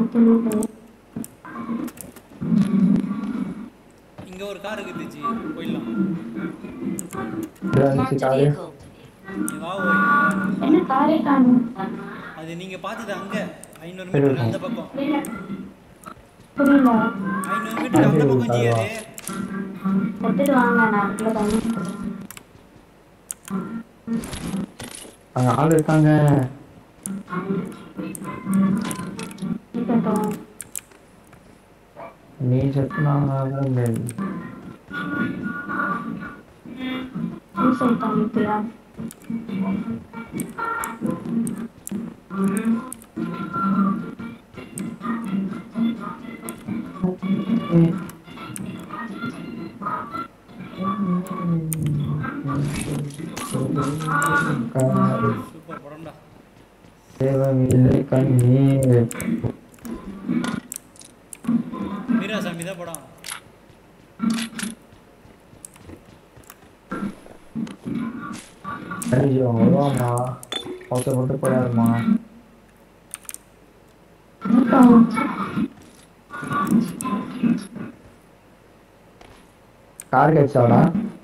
தெரியுது இங்க ஒரு கார் இருக்குது ஜி போயிடலாம் இருந்துச்சு Marked a காரு vehicle. நீ வா ஓய் என்ன காரே காணும் அது நீங்க பார்த்தது அங்க ஐநூறு சரி, மீட்டர் ஓகே. அந்த பக்கம் புரியல ஐநூறு மீட்டர் அந்த பக்கம் ஜி அது எடுத்துட்டு வாங்க நான் அதுக்குள்ள தண்ணி அங்க ஆள் இருக்காங்க இருக்கட்டும் நீ செத்துனாங்க சூசைட் பண்ணிட்டியா சூப்பர் படம்டா தேவமில்லை கண்ணீர் வீராசாமி தான் படம் ஐயோ வருவாமா அவசரப்பட்டு போயாருமா கார் கிடைச்சாடா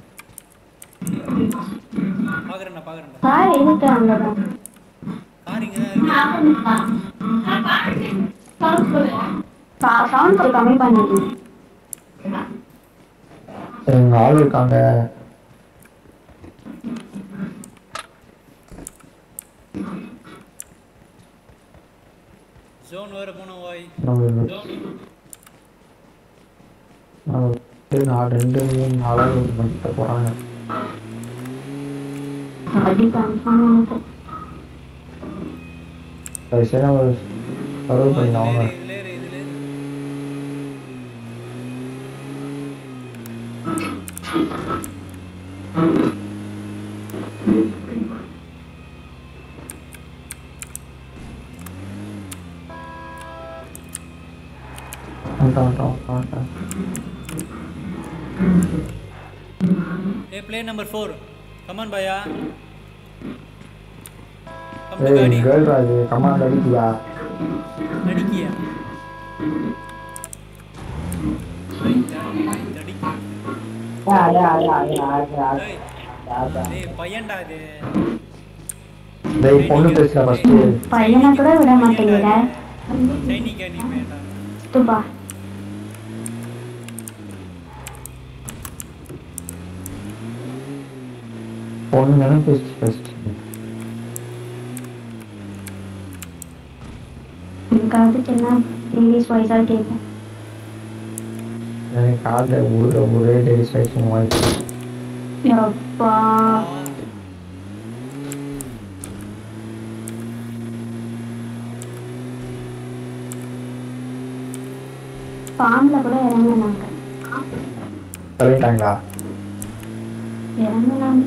பாக்குறேன்டா பாக்குறேன்டா கார் எதுக்கு அங்கதான் கார் இங்க தான் இருக்கு சவுண்ட் கொஞ்சம் கம்மி பண்ணுது எங்க ஆள் இருக்காங்க ஜோன் வேற போனோம் ஓய் நம்ம நம்ம நான் ரெண்டு மூணு நாளாக பண்ணிட்டு போறாங்க அடி கன்ஃபார்ம் எனக்கு அது சரி நம்ம சர்வ் பண்ணி அவங்க இதுல ஏறு இதுல ஏறு வந்துட்டோம் வந்துட்டோம் வந்துட்டோம் ஏ பிளே நம்பர் ஃபோர் கமான் பாயா கம் டு ஏய் காடி கேர்ள் ராஜு கமாண்ட் அடிக்கியா நடிக்கியா நடிக்க டேய் பையன்டா இது டேய் பொண்ணு பேசுற ஃபர்ஸ்ட் பையனை கூட விட மாட்டேங்கிற சைனி கேனி வேண்டாம் துப்பா பொண்ணு தானே பேசி ஃபர்ஸ்ட் எனக்கு அதுக்கு என்ன இங்கிலீஷ் வாய்ஸாக கேட்கும் எனக்கு காதில் ஒரு ஒரே டெலிஸ் ஆயிடுச்சு வாய்ஸ் அப்பா ஃபார்ம்ல கூட இறங்கினாங்க சொல்லிட்டாங்களா இறங்கினாங்க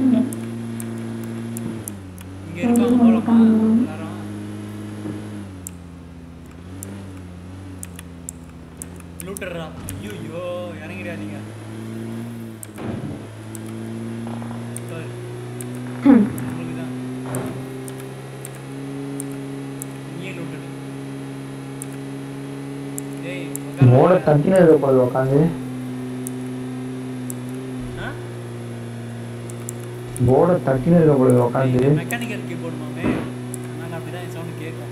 இங்க இருக்காங்க போலமா எல்லாரும் லூட்டர்ரா ஐயோ இறங்கிடா நீங்க பாரு. உங்களுக்கு தான் நீயே லூட்டர் டேய் மோட தட்டின இருக்க போது உட்காந்து ஆ போர்டை தட்டின இருக்க போது உட்காந்து மெக்கானிக்கல் கீபோர்டு மாமே அதனால அப்படிதான் சவுண்ட் கேட்கும்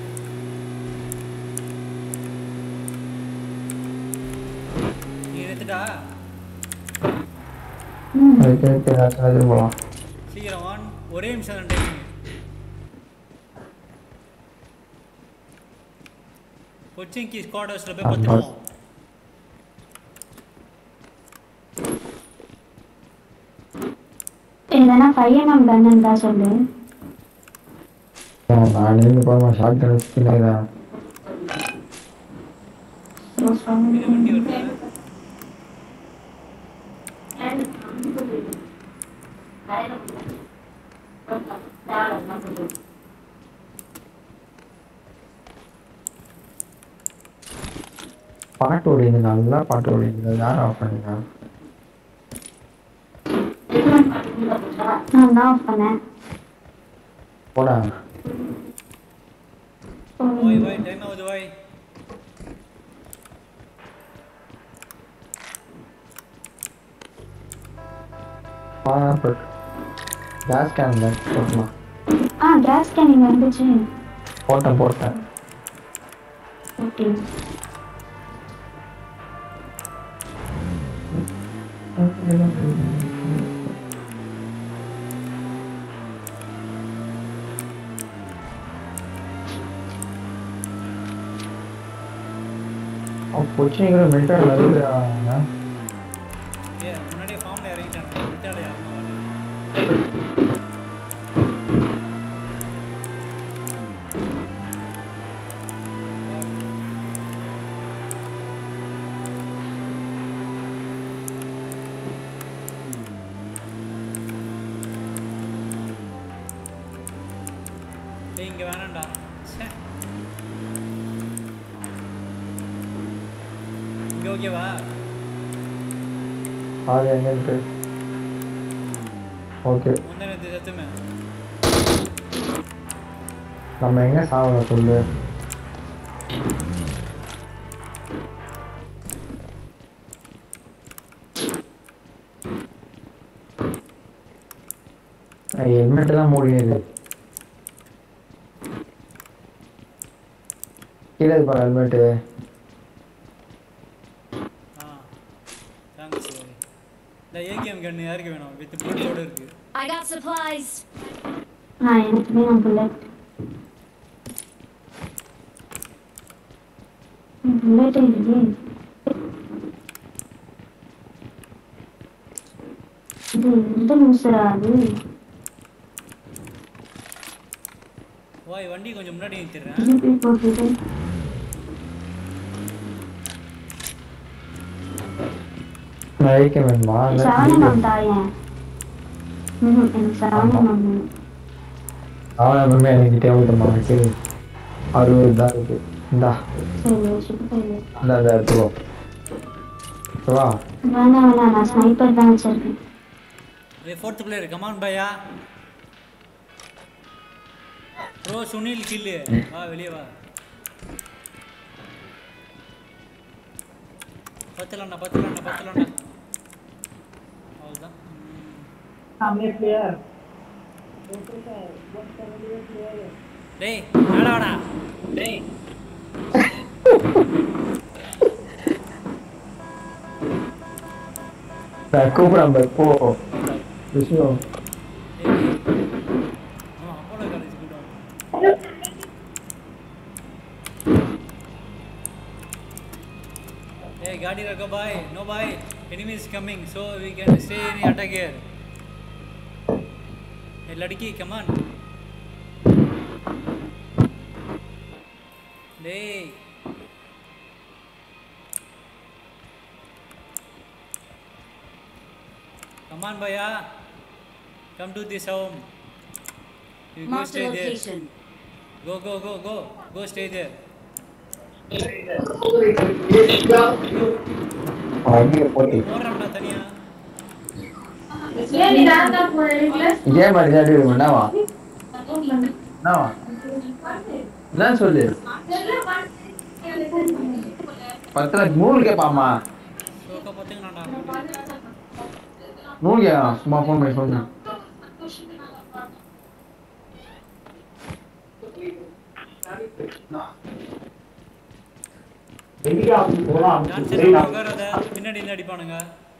நீ எடுத்துட்டா அதுக்கு ஏதாச்சும் எடுத்துட்டு போகலாம் சீக்கிரம் வான் ஒரே நிமிஷம் தான் டைமிங் கொச்சின்கி ஸ்குவாட் ஹவுஸில் போய் ஆ, பார்த்துருவோம் எதனா பையன் கன் இருந்தா சொல்லு நான் இருந்து போகிறேன் ஷார்ட் கன் வச்சுக்கிறேன் இது வண்டி வருது பாட்டு ஓடிங்க நல்லா பாட்டு ஓடிங்க யார் ஆஃப் பண்ணுங்க நான் தான் ஆஃப் பண்ணேன் போடா ஓய் ஓய் டைம் ஆகுது ஓய் பர்ஃபெக்ட் கேஸ் கேன் போட்டலாம் ஆ கேஸ் கேனிங் வந்துச்சு போட்டேன் போட்டேன் ஓகே கொச்சினிங்கிற மில்டன் வருகிறாங்க ஏ முன்னாடியே ஃபார்மில் இறங்கிட்டாங்க விட்டால யாருமே வரல. ஏய் இங்க வேணாம்டா ச்சே இங்க ஓகேவா அது எங்கிட்டு ஓகே முந்தினத்து சத்துமே நம்ம எங்க சாவல சொல்லு ஹெல்மெட் தான் மூடினது கீழே பாரு ஹெல்மெட்டு ஆ தேங்க்ஸ் இந்த ஏகேஎம் கன்று யாருக்கு வேணும் வித் புல்லோடு இருக்கு I got supplies. ஆ எனக்கு வேணும் புல்லட் புல்லட்டே இல்லையே இது எந்த நியூஸரா அது ஓய் வண்டி கொஞ்சம் முன்னாடி நிறுத்திடுறேன் திருப்பி போட்டுட்டு வைக்க வேணுமா சரவணம் தாயேன் ம் எனக்கு சரவணம் வேணும் அவன் எப்பவுமே எனக்கு தேவைப்படுமா சரி அறுபது தான் இருக்கு இந்தா சரி வச்சுக்கிட்டு இந்த இந்த எடுத்துக்கோ வா வேணாம் வேணாம் நான் ஸ்னைப்பர் தான் வச்சிருக்கேன் ஏ ஃபோர்த் பிளேயர் கமான் பையா ப்ரோ சுனில் கில்லு வா வெளியே வா பத்தலாம்டா பத்தலாம்டா பத்தலாம்டா அவ்வளோதான் டேய் வாடா வாடா டேய் நான் கூப்பிடாம போ விஷ்ணு டேய் அவன் அப்போலோ காலேஜ் கூட்டம் Hey, Gadi Raka bhai, no bhai, enemy is coming, so we can stay in attack here. Hey, ladki, come on. Hey. Come on, bhaiya. Come to this home. You go Marked a stay there. location. Go, go, go, go. Go stay there. அவங்க போட்டி ஓடுறான்டா தனியா இதே மாதிரி தான் இருக்கு என்னவா என்னவா என்ன சொல்லு பத்து லட்சம் நூறு கேட்பாமா சோக்கா பார்த்தீங்கன்னாடா நூறு கேட்கலாம் சும்மா ஃபோன் பண்ணி சொன்னேன் டான்ஸ் உட்காராத பின்னாடி இருந்து அடிப்பானுங்க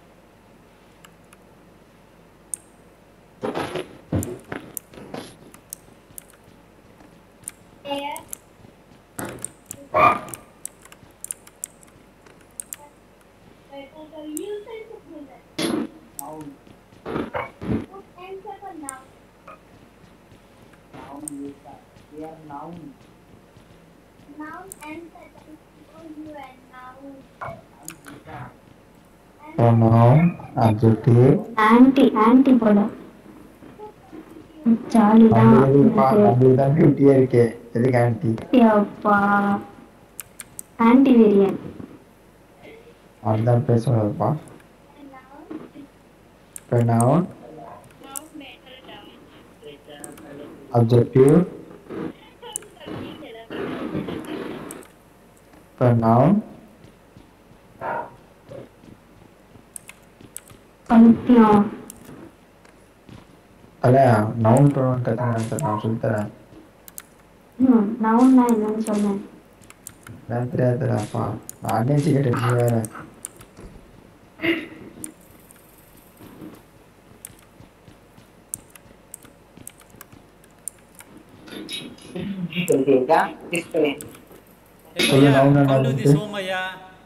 pronoun adjective ஆன்டி ஆன்டி போல ஜாலி தான் நம்மளுக்கு தான் டியூட்டியே இருக்கே எதுக்கு ஆன்டி அப்பா ஆன்டி வேரியன் அதுதான் பேசுறதுப்பா pronoun adjective pronoun பைத்தியம் அல்ல நவுன் ப்ரோன் கற்றுங்க நான் சொல்லித்தரேன் ம் நான் நான் என்னன்னு சொன்னேன் நான் தெரியாதுடாப்பா நான் அன்எஜுகேட்டட் நீ வேற சொல்லிட்டா டிஸ்பிளே Hey, சொல்லு, Bhaiya, நான் come to நான் this home, Bhaiya.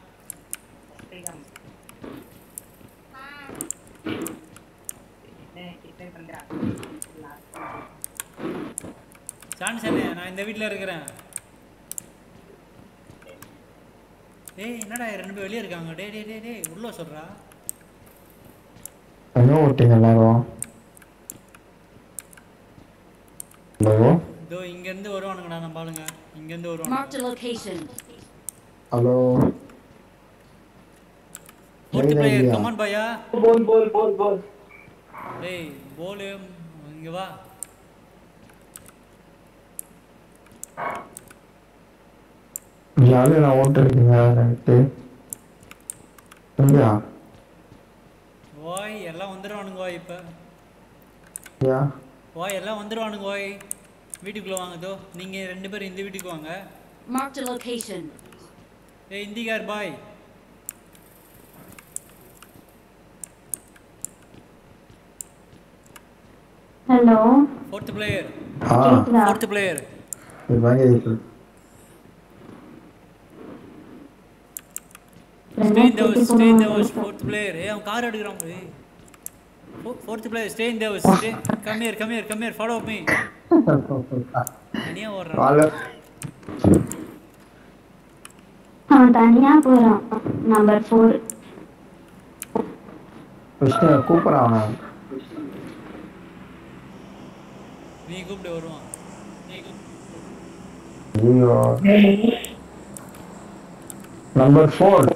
சான்சனே நான் இந்த வீட்டில் இருக்கிறேன் ஏய் என்னடா ரெண்டு பேர் வெளியே இருக்காங்க டேய் டேய் டேய் டேய் உள்ள சொல்றா எங்கே ஓட்டிங்க எல்லாரும் ஹலோ இதோ இங்கேருந்து வருவானுங்கடா நம்ம ஆளுங்க இங்கேருந்து Marked வருவானுங்க a location. ஹலோ ஃபோர்த் ஏய், பிளேயர் ஐயா. கமான் பையா போல் போல் போல் போல் டேய் போலு இங்க வா யாரும் நான் ஓட்டு இருக்கீங்க நைட்டு இல்லையா ஓய் எல்லாம் வந்துடுவானுங்க ஓய் இப்போ ஐயா ஓய் எல்லாம் வந்துடுவானுங்க ஓய் வீட்டுக்குள்ளே வாங்க தோ நீங்கள் ரெண்டு பேரும் இந்த வீட்டுக்கு வாங்க Marked a location. ஏய் இந்திகார் பாய் ஹலோ ஃபோர்த் பிளேயர் ஆ கேக்குதா ஃபோர்த் பிளேயர் இது வாங்கி இருக்கு stay in the house stay in the house fourth player ஏய் அவன் கார் எடுக்கிறான் போய் fourth player stay in the house stay come here come here come here follow me தனியாக ஓடுறான் வாழ அவன் தனியா போறான் நம்பர் ஃபோர் விஷ்ணு கூப்பிட்றான் அவனை நீ கூப்பிட்டு வருவான் நீ கூப்பிட்டு ஐயோ நம்பர் ஃபோர்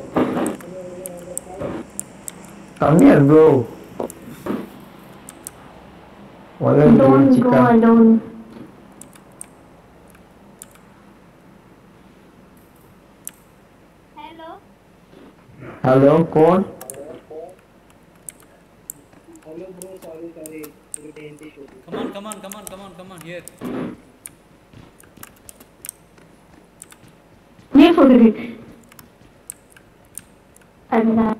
கம்மியர் ப்ரோ முதல் don't go chicken alone hello கோன் हेलो ब्रो सॉरी सॉरी पूरी टेन से शो come on come on come on come on come on here நீ போடு அதுதான்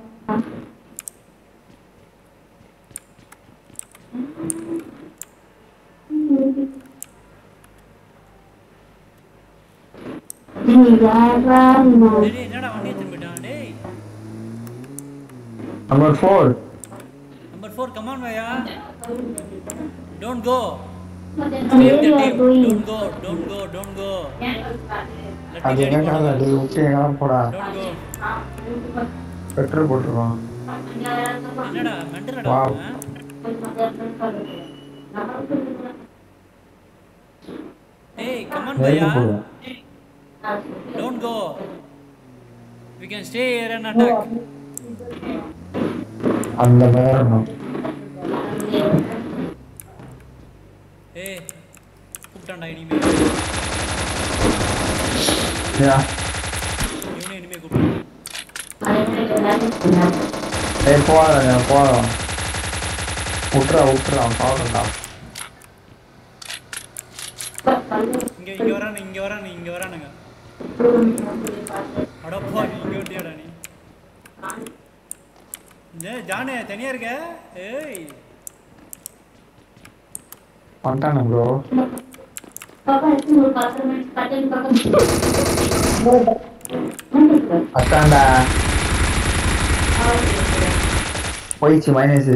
நீ யாரா நான் டேய் டேய், என்னடா வண்டியை திரும்பிட்டான் டேய் number four number four come on பையா don't go stay with the Where you are team going? Don't go don't go don't go அது எங்க காதா டே விட்டு எங்க போடா டோன்ட் கோ பெட்ரோல் போட்டுருவான் என்னடா மெண்டலடா Wow. அவன்? ஏய் கமான் பையா வேகம் போடுவான் don't go we can stay here and attack அந்த நேரம் ஏய் கூப்பிட்டான்டா இனிமே யா இவனே இனிமே கூப்பிட்டான் ஏய் போகாத போதும் விட்டுறா விட்டுறா பாவம்டா இங்க இங்க வரானு இங்க வரானு இங்க வரானுங்க அடப்பா இங்க வண்டியாடா நீ ஏய் ஜானே தனியா இருக்க ஏய் வந்துட்டானு ப்ரோ அத்தாண்டா போயிடுச்சு மைனஸ்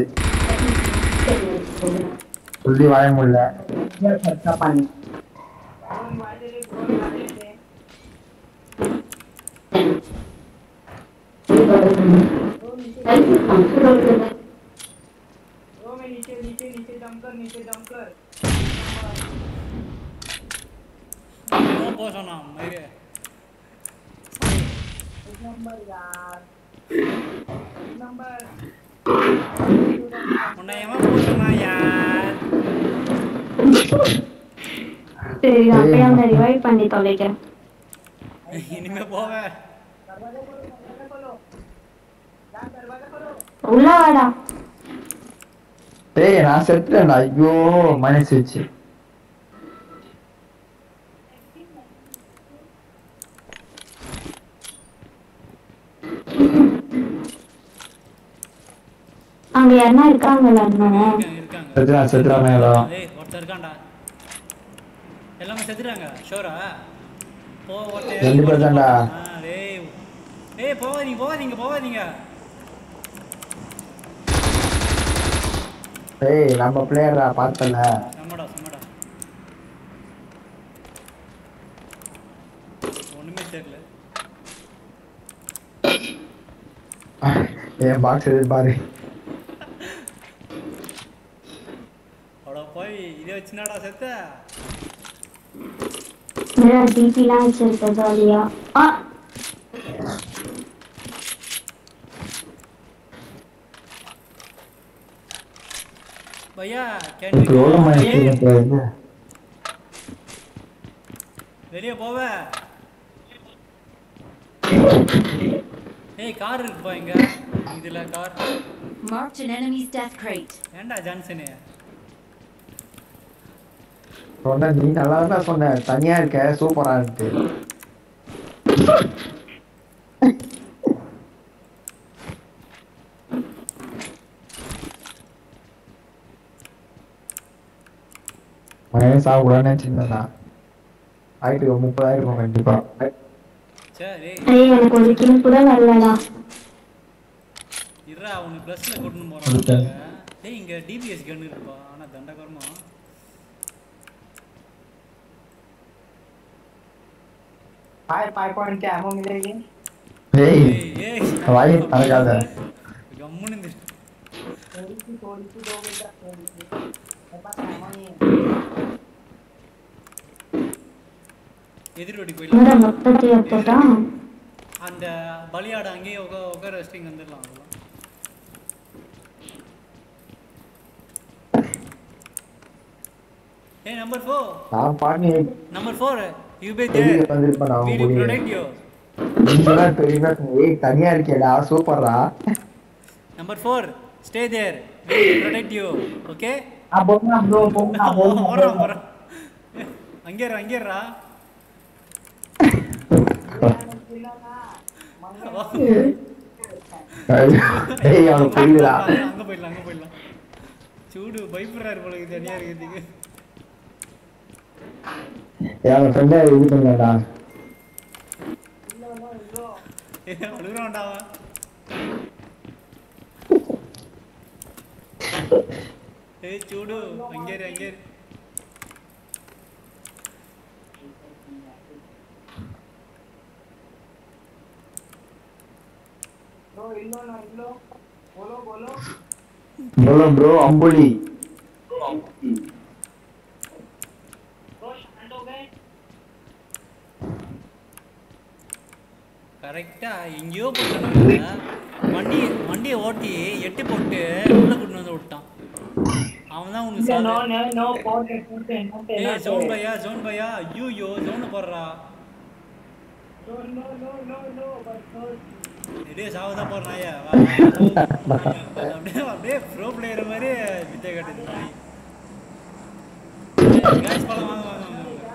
சொல்லி வாய முடியல खर्चा पानी ब्रो मैं नीचे नीचे नीचे जंप कर नीचे जंप कर போ போ சொன்னான் மயிரே एक नंबर यार एक नंबर உன்னை எவன் போ சொன்னான் யார் சரி அப்படியே அந்த ரிவைவ் பண்ணி தொலைக்கிறேன் இனிமே போவேன் दरवाजा खोलो दरवाजा खोलो यार दरवाजा खोलो உள்ள வாடா டேய் நான் செத்துட்டேன்டா ஐயோ மைனஸ் வச்சு அங்க யாருன்னா இருக்காங்கல்ல அண்ணன் இருக்காங்க இருக்காங்க செத்துறான் செத்துறான் எல்லாம் ஏய் ஒருத்தர் இருக்கான்டா எல்லாமே செத்துறாங்க ஷோரா போ ஒருத்தன் ரெண்டு பேர் தான்டா. ஆ, டேய் ஏய் போகாதீங்க போகாதீங்க போகாதீங்க டேய் நம்ம பிளேயரா பார்த்தல செம்மடா செம்மடா ஒண்ணுமே தெரியல என் பாக்ஸ் எது பாரு அவ்வளோ போய் இதை வச்சுனாடா செத்த டிபிலாம் வச்சிருக்க ஜாலியா ஆ பையா இப்போ எவ்வளோ மைனஸ் கேன் இருக்கு வெளியே போவ ஏய் கார் இருக்குப்பா இங்க இதுல car Marked an enemy's death crate. ஏன்டா ஜான்சனு சொன்ன நீ நல்லா தான் சொன்ன தனியா இருக்க சூப்பரா இருக்கு மைனஸ் ஆகக்கூடாதுன்னு நினச்சிருந்தா ஆயிட்டு முப்பதாயிரம் இருக்கும் கண்டிப்பா சரி ஏய் எனக்கு ஒரு கில் கூட வரலடா இருடா உனக்கு ப்ளஸ்ல கொண்டு Okay. போறான் ஏய் இங்க டிபிஎஸ் கன் இருக்குப்பா ஆனா தண்டகரமா फाइव फाइव पॉइंट के एमओ मिलेगी ஏய் ஏய் ஏய் வாய் நடக்காத கம்முன்னு இரு. थोड़ी सी थोड़ी सी दो बेटा थोड़ी सी मेरे पास एमओ नहीं है எதிர்வடி இந்த போயிடலாம் மொத்தத்தையும் போட்டா அந்த பலியாடு அங்கேயே உட்கா உட்கார வச்சுட்டு இங்க வந்துடலாம் அவ்வளவுதான் ஏய் நம்பர் ஃபோர் நான் பாட்டு நம்பர் ஃபோர் யூ பே வெளியே தேர் வந்திருப்பேன் நான் வீடியோ கூடயே. ப்ரொடெக்ட் யூ நீங்களாம் பெரியதா ஏய் தனியா இருக்கேடா சூப்பர்ரா number four stay there video protect you okay आप बोलना ब्रो बोलना बोलना ஓடுறான் போறான் அங்கே இரு, அங்கே இருடா. ஏய் அவனுக்கு புரியுதுடா அங்க போயிடலாம் அங்க போயிடலாம் சூடு பயப்படுறாரு போல இருக்கு தனியா இருக்கிறதுக்கு என் ஃப்ரெண்டை இது பண்ணடா ஏய், அழுகுறான்டா அவன் ஏய் சூடு அங்கே இரு, அங்கே இரு. ब्रो इल्लो ना इल्लो बोलो बोलो ப்ரோ ப்ரோ அம்புலி ब्रो शांत हो गए கரெக்டா எங்கேயோ போட்டானுங்க வண்டி வண்டியை ஓட்டி எட்டு போட்டு உள்ள கொண்டு வந்து விட்டான் அவன் தான் உனக்கு नो சாவு. No no port port port ஏய் ஜோன் பையா ஜோன் பையா ஐயோ ஜோன் போடுறா no no no no no बस बस டேய் சாவு தான் போடுறான் ஐயா வா, வா. அப்படியே அப்படியே ப்ரோ பிளேயர் மாதிரி வித்தை கட்டுது நாய் கேஸ் பழம் வாங்க வாங்க வாங்க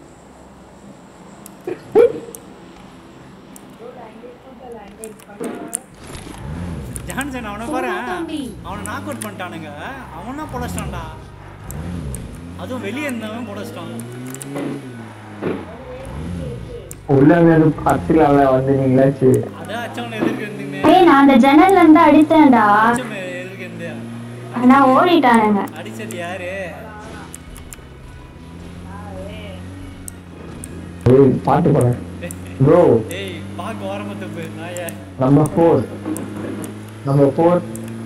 ஜான்சன் அவனை பாரு அவனை நாக் அவுட் பண்ணிட்டானுங்க அவனா பொழச்சிட்டான்டா அதுவும் வெளியே இருந்தவன் பொழச்சிட்டான் உள்ள வேணும் பத்துல வந்து நீங்களாச்சு அதான் அச்சவனை எதிர்க்க இருந்தீங்க ஏய் நான் அந்த ஜன்னல்ல இருந்து அடித்தேன்டா அச்சவன் எதிர்க்க இருந்து ஆனா ஓடிட்டானுங்க அடிச்சது யாரு ஏய் பாட்டு போறேன் ப்ரோ ஏய் பார்க்க ஓரமா தப்பு நாய number four number four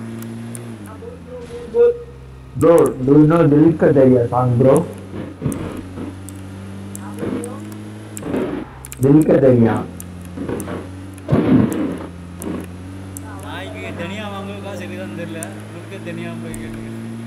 bro do you know தில் का दरिया song bro दिल का दरिया நாய்க்கு தனியா வாங்க காசு இருக்குதான்னு தெரியல உனக்கு தனியா போய் கேட்டு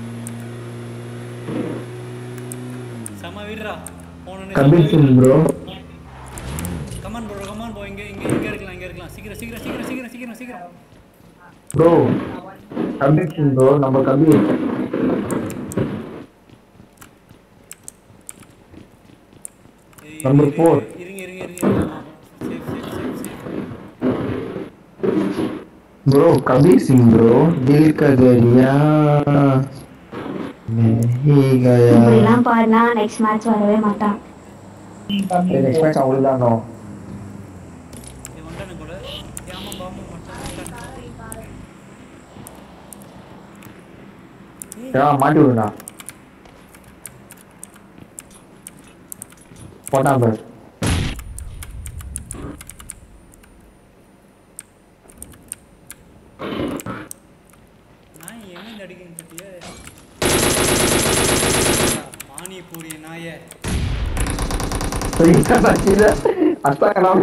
செம வீடுறா கபீர் சிங் போனோன்னு ப்ரோ கமான் ப்ரோ கமான் போ இங்க இங்க இங்க இருக்கலாம் இங்க இருக்கலாம் சீக்கிரம் சீக்கிரம் சீக்கிரம் சீக்கிரம் சீக்கிரம் சீக்கிரம் ப்ரோ கபீர் சிங் ப்ரோ நம்ம கபீர் Number இருங்க, four. இருங்க இருங்க இருங்க safe safe safe safe bro Kabir Singh bro दिल का दरिया नहीं गया இப்படிலாம் பாருனா நெக்ஸ்ட் மேட்ச் வரவே மாட்டான் नेक्स्ट मैच அவங்களுக்கு தான் வரும். இவன் வந்துட்டானு போல ஏமா பாம்பு மட்டும் ஏன்னா மாட்டி விடுண்ணா போட்டான் பாரு நாய் எங்க அடிக்குன்னு பத்தியா மானிபூரி நாயே அஸ்தாங்கலாம்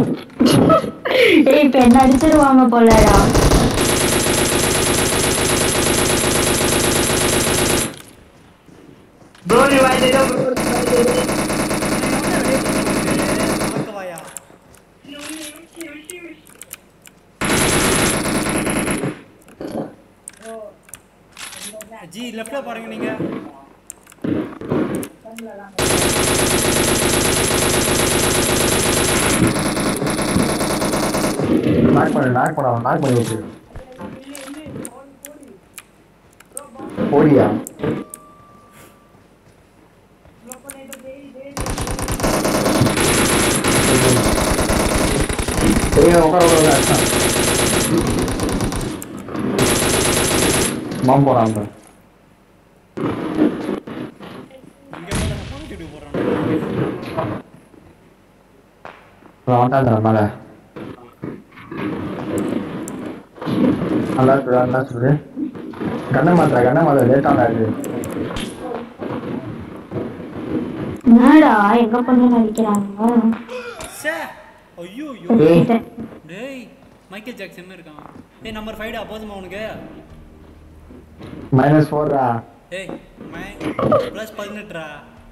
ஏய் இப்ப என்ன அடிச்சிருவாங்க போலடா Bro, revive dito, bro. பார்க்கவாயா ஜி லெஃப்ட்ல பாருங்க நீங்க நாக் பண்ணு நாக் பண்ண நாக் பண்ணி விட்டு ஓடியா சரி உட்கார உட்கார அடிச்சான் மாம் போறான் பாரு. இங்க போல பாத்துட்டு போறான் அவன் வந்துட்டான் மேல நல்லா சொல்லு நல்லா சொல்லு கண்ணை மாத்திர கண்ணை மாத்திர லேட்டாக இருக்கு என்னடா எங்க பொண்ணு அடிக்கிறாங்க சே ஐயோ ஐயோ ஏய் டேய் மைக்கேல் ஜாக்சன் இருக்கான் டேய் நம்பர் ஃபைவ்டா போதுமா உனக்கு மைனஸ் ஃபோர்ரா டேய் மை ப்ளஸ் பதினெட்டுரா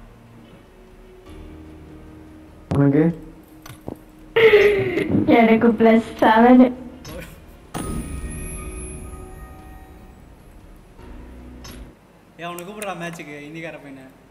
உனக்கு எனக்கு பிளஸ் செவன் ஏன் அவனை கூப்பிடுறா மேட்ச்சுக்கு இந்திக்கார பையனை